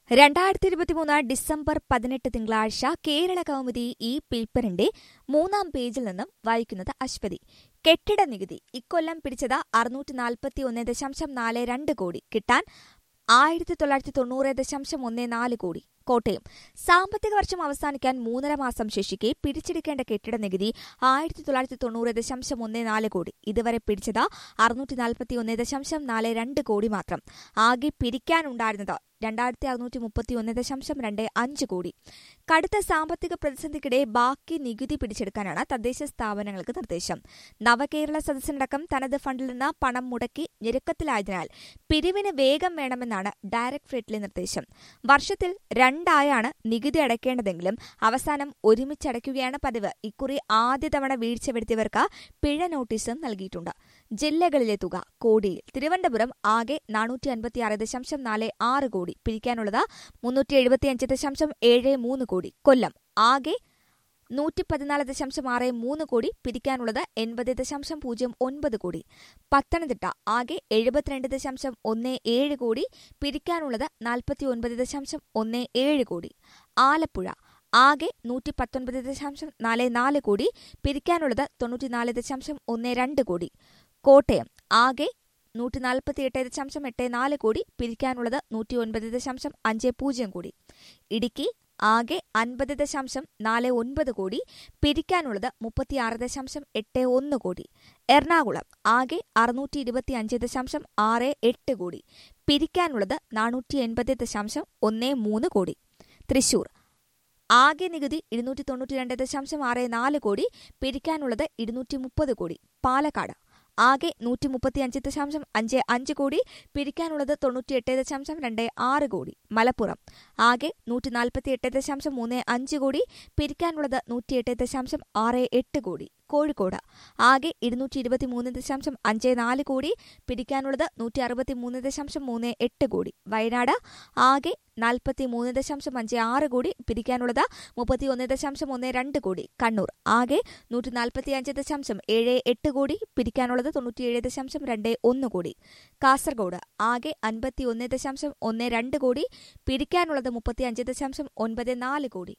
രണ്ടായിരത്തി ഇരുപത്തിമൂന്ന് ഡിസംബർ പതിനെട്ട് തിങ്കളാഴ്ച കേരള കൗമുദി ഈ പേപ്പറിന്റെ മൂന്നാം പേജിൽ നിന്നും വായിക്കുന്നത് അശ്വതി കെട്ടിട നികുതി ഇക്കൊല്ലം പിടിച്ചത് അറുന്നൂറ്റി നാൽപ്പത്തി ഒന്ന് ദശാംശം നാല് രണ്ട് കോടി കിട്ടാൻ ആയിരത്തി തൊള്ളായിരത്തി തൊണ്ണൂറ് ദശാംശം ഒന്ന് നാല് കോടി കോട്ടയം സാമ്പത്തിക വർഷം അവസാനിക്കാൻ മൂന്നര മാസം ശേഷിക്കെ പിടിച്ചെടുക്കേണ്ട കെട്ടിട നികുതി ആയിരത്തി തൊള്ളായിരത്തി തൊണ്ണൂറ് ദശാംശം ഒന്ന് നാല് കോടി ഇതുവരെ പിടിച്ചത് അറുന്നൂറ്റി നാൽപ്പത്തി ഒന്ന് ദശാംശം നാല് രണ്ട് കോടി മാത്രം ആകെ പിരിക്കാനുണ്ടായിരുന്നത് രണ്ടായിരത്തി അറുന്നൂറ്റി മുപ്പത്തി ഒന്ന് ദശാംശം രണ്ട് അഞ്ച് കോടി കടുത്ത സാമ്പത്തിക പ്രതിസന്ധിക്കിടെ ബാക്കി നികുതി പിടിച്ചെടുക്കാനാണ് തദ്ദേശ സ്ഥാപനങ്ങൾക്ക് നിർദ്ദേശം നവകേരള സദസ്സിനടക്കം തനത് ഫണ്ടിൽ നിന്ന് പണം മുടക്കി ഞെരുക്കത്തിലായതിനാൽ പിരിവിന് വേഗം വേണമെന്നാണ് ഡയറക്ടറേറ്റിലെ നിർദ്ദേശം വർഷത്തിൽ രണ്ടായാണ് നികുതി അടയ്ക്കേണ്ടതെങ്കിലും അവസാനം ഒരുമിച്ചടയ്ക്കുകയാണ് പതിവ് ഇക്കുറി ആദ്യ തവണ വീഴ്ച വരുത്തിയവർക്ക് പിഴ നോട്ടീസും നൽകിയിട്ടുണ്ട് ജില്ലകളിലെ തുക കോടിയിൽ തിരുവനന്തപുരം ആകെ നാനൂറ്റി അൻപത്തിയാറ് ദശാംശം നാല് ആറ് കോടി പിരിക്കാനുള്ളത് മുന്നൂറ്റി എഴുപത്തിയഞ്ച് ദശാംശം ഏഴ് മൂന്ന് കോടി കൊല്ലം ആകെ നൂറ്റി പതിനാല് ദശാംശം ആറ് മൂന്ന് കോടി പിരിക്കാനുള്ളത് എൺപത് ദശാംശം പൂജ്യം ഒൻപത് കോടി പത്തനംതിട്ട ആകെ എഴുപത്തിരണ്ട് ദശാംശം ഒന്ന് ഏഴ് കോടി പിരിക്കാനുള്ളത് നാൽപ്പത്തി ഒൻപത് ദശാംശം ഒന്ന് ഏഴ് കോടി ആലപ്പുഴ ആകെ നൂറ്റി പത്തൊൻപത് ദശാംശം നാല് നാല് കോടി പിരിക്കാനുള്ളത് തൊണ്ണൂറ്റിനാല് ദശാംശം ഒന്ന് രണ്ട് കോടി കോട്ടയം ആകെ നൂറ്റി നാൽപ്പത്തി എട്ട് ദശാംശം എട്ട് നാല് കോടി പിരിക്കാനുള്ളത് നൂറ്റി ഒൻപത് ദശാംശം അഞ്ച് പൂജ്യം കോടി ഇടുക്കി ആകെ അൻപത് ദശാംശം നാല് ഒൻപത് കോടി പിരിക്കാനുള്ളത് മുപ്പത്തിയാറ് ദശാംശം എട്ട് ഒന്ന് കോടി എറണാകുളം ആകെ അറുന്നൂറ്റി ഇരുപത്തി അഞ്ച് ദശാംശം ആറ് എട്ട് കോടി പിരിക്കാനുള്ളത് നാനൂറ്റി എൺപത് ദശാംശം ഒന്ന് മൂന്ന് കോടി തൃശൂർ ആകെ നികുതി ഇരുന്നൂറ്റി തൊണ്ണൂറ്റി രണ്ട് ദശാംശം ആറ് നാല് കോടി പിരിക്കാനുള്ളത് ഇരുന്നൂറ്റി മുപ്പത് കോടി പാലക്കാട് ആകെ നൂറ്റി മുപ്പത്തിയഞ്ച് ദശാംശം അഞ്ച് അഞ്ച് കോടി പിരിക്കാനുള്ളത് തൊണ്ണൂറ്റിയെട്ട് ദശാംശം രണ്ട് ആറ് കോടി മലപ്പുറം ആകെ നൂറ്റി നാൽപ്പത്തി എട്ട് ദശാംശം മൂന്ന് അഞ്ച് കോടി പിരിക്കാനുള്ളത് നൂറ്റിയെട്ട് ദശാംശം ആറ് എട്ട് കോടി കോഴിക്കോട് ആകെ ഇരുന്നൂറ്റി ഇരുപത്തി മൂന്ന് ദശാംശം അഞ്ച് നാല് കോടി പിരിക്കാനുള്ളത് നൂറ്റി അറുപത്തി മൂന്ന് ദശാംശം മൂന്ന് എട്ട് കോടി വയനാട് ആകെ നാൽപ്പത്തി മൂന്ന് ദശാംശം അഞ്ച് ആറ് കോടി പിരിക്കാനുള്ളത് മുപ്പത്തി ഒന്ന് ദശാംശം ഒന്ന് രണ്ട് കോടി കണ്ണൂർ ആകെ നൂറ്റി നാൽപ്പത്തി അഞ്ച് ദശാംശം ഏഴ് എട്ട് കോടി പിരിക്കാനുള്ളത് തൊണ്ണൂറ്റിയേഴ് ദശാംശം രണ്ട് ഒന്ന് കോടി കാസർഗോഡ് ആകെ അൻപത്തി ഒന്ന് ദശാംശം ഒന്ന് രണ്ട് കോടി പിരിക്കാനുള്ളത് മുപ്പത്തി അഞ്ച് ദശാംശം ഒൻപത് നാല് കോടി